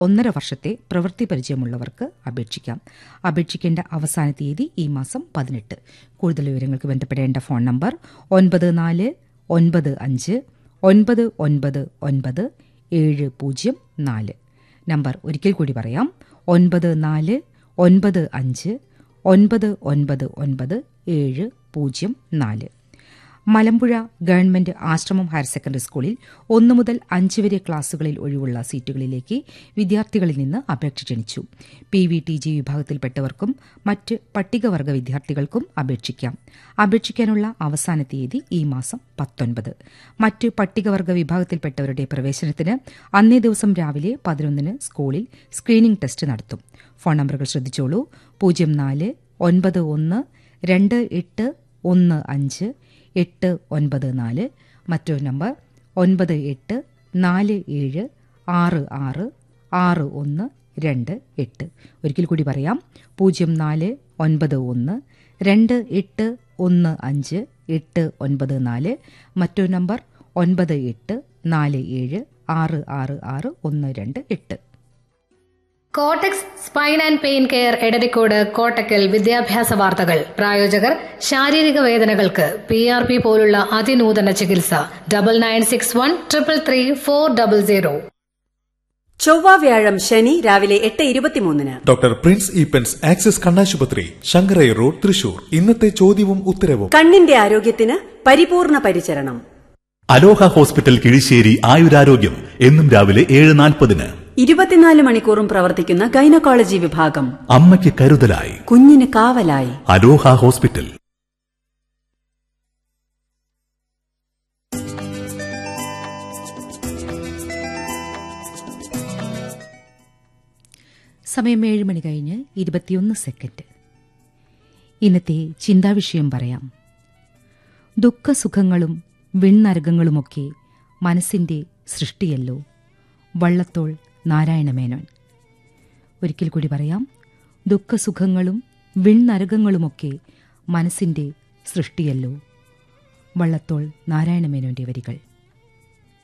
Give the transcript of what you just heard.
ഒന്നര വർഷത്തെ പ്രവൃത്തി പരിചയമുള്ളവർക്ക് അപേക്ഷിക്കാം അപേക്ഷിക്കേണ്ട അവസാന തീയതി ഈ മാസം പതിനെട്ട് കൂടുതൽ വിവരങ്ങൾക്ക് ബന്ധപ്പെടേണ്ട ഫോൺ നമ്പർ ഒൻപത് നാല് ഒൻപത് അഞ്ച് ഒൻപത് ഒൻപത് ഒൻപത് ഏഴ് പൂജ്യം നാല് നമ്പർ ഒരിക്കൽ കൂടി പറയാം ഒൻപത് നാല് ഒൻപത് അഞ്ച് ഒൻപത് ഒൻപത് ഒൻപത് ഏഴ് പൂജ്യം നാല് മലമ്പുഴ ഗവൺമെന്റ് ആശ്രമം ഹയർ സെക്കൻഡറി സ്കൂളിൽ ഒന്നു മുതൽ അഞ്ച് വരെ ക്ലാസുകളിൽ ഒഴിവുള്ള സീറ്റുകളിലേക്ക് വിദ്യാർത്ഥികളിൽ നിന്ന് അപേക്ഷ ക്ഷണിച്ചു പി വി ടി ജി വിഭാഗത്തിൽപ്പെട്ടവർക്കും മറ്റ് പട്ടികവർഗ വിദ്യാർത്ഥികൾക്കും അപേക്ഷിക്കാം അപേക്ഷിക്കാനുള്ള അവസാന തീയതി ഈ മാസം പത്തൊൻപത് മറ്റ് പട്ടികവർഗ വിഭാഗത്തിൽപ്പെട്ടവരുടെ പ്രവേശനത്തിന് അന്നേ ദിവസം രാവിലെ പതിനൊന്നിന് സ്കൂളിൽ സ്ക്രീനിംഗ് ടെസ്റ്റ് നടത്തും ഫോൺ നമ്പറുകൾ ശ്രദ്ധിച്ചോളൂ പൂജ്യം നാല് ഒൻപത് ഒന്ന് രണ്ട് എട്ട് ഒന്ന് അഞ്ച് എട്ട് ഒൻപത് നാല് മറ്റൊരു നമ്പർ ഒൻപത് എട്ട് നാല് ഏഴ് ആറ് ആറ് ആറ് ഒന്ന് രണ്ട് എട്ട് ഒരിക്കൽ കൂടി പറയാം പൂജ്യം നാല് ഒൻപത് ഒന്ന് രണ്ട് എട്ട് ഒന്ന് അഞ്ച് എട്ട് ഒൻപത് നാല് മറ്റൊരു നമ്പർ ഒൻപത് എട്ട് നാല് ഏഴ് ആറ് ആറ് ആറ് ഒന്ന് രണ്ട് എട്ട് cortex spine and pain care Edarikode Kottakkal വിദ്യാഭ്യാസ വാർത്തകൾ പ്രായോജകർ ശാരീരിക വേദനകൾക്ക് പി ആർ പി പോലുള്ള അതിനൂതന ചികിത്സ double nine six one triple three four double zero ചൊവ്വ വ്യാഴം ശനി രാവിലെ എട്ട് ഇരുപത്തിമൂന്നിന് ഡോക്ടർ പ്രിൻസ് ഈപ്പൻസ് ആക്സിസ് കണ്ണാശുപത്രി ശങ്കരൈ റോഡ് തൃശൂർ ഇന്നത്തെ ചോദ്യവും ഉത്തരവും കണ്ണിന്റെ ആരോഗ്യത്തിന് പരിപൂർണ പരിചരണം അലോഹ ഹോസ്പിറ്റൽ കിഴിശ്ശേരി ആയുരാരോഗ്യം എന്നും രാവിലെ ഏഴ് നാൽപ്പതിന് ഇരുപത്തിനാല് മണിക്കൂറും പ്രവർത്തിക്കുന്ന ഗൈനക്കോളജി വിഭാഗം അമ്മയ്ക്ക് കരുതലായി കുഞ്ഞിന് കാവലായി അലോഹ ഹോസ്പിറ്റൽ സമയം ഏഴ് മണി കഴിഞ്ഞ് ഇരുപത്തിയൊന്ന് സെക്കൻഡ് ഇന്നത്തെ ചിന്താവിഷയം പറയാം ദുഃഖസുഖങ്ങളും വിണ്ണരകങ്ങളുമൊക്കെ മനസ്സിന്റെ സൃഷ്ടിയല്ലോ വള്ളത്തോൾ നാരായണമേനോൻ ഒരിക്കൽ കൂടി പറയാം ദുഃഖസുഖങ്ങളും വിണ്ണരകങ്ങളുമൊക്കെ മനസ്സിന്റെ സൃഷ്ടിയല്ലോ വള്ളത്തോൾ നാരായണമേനോന്റെ വരികൾ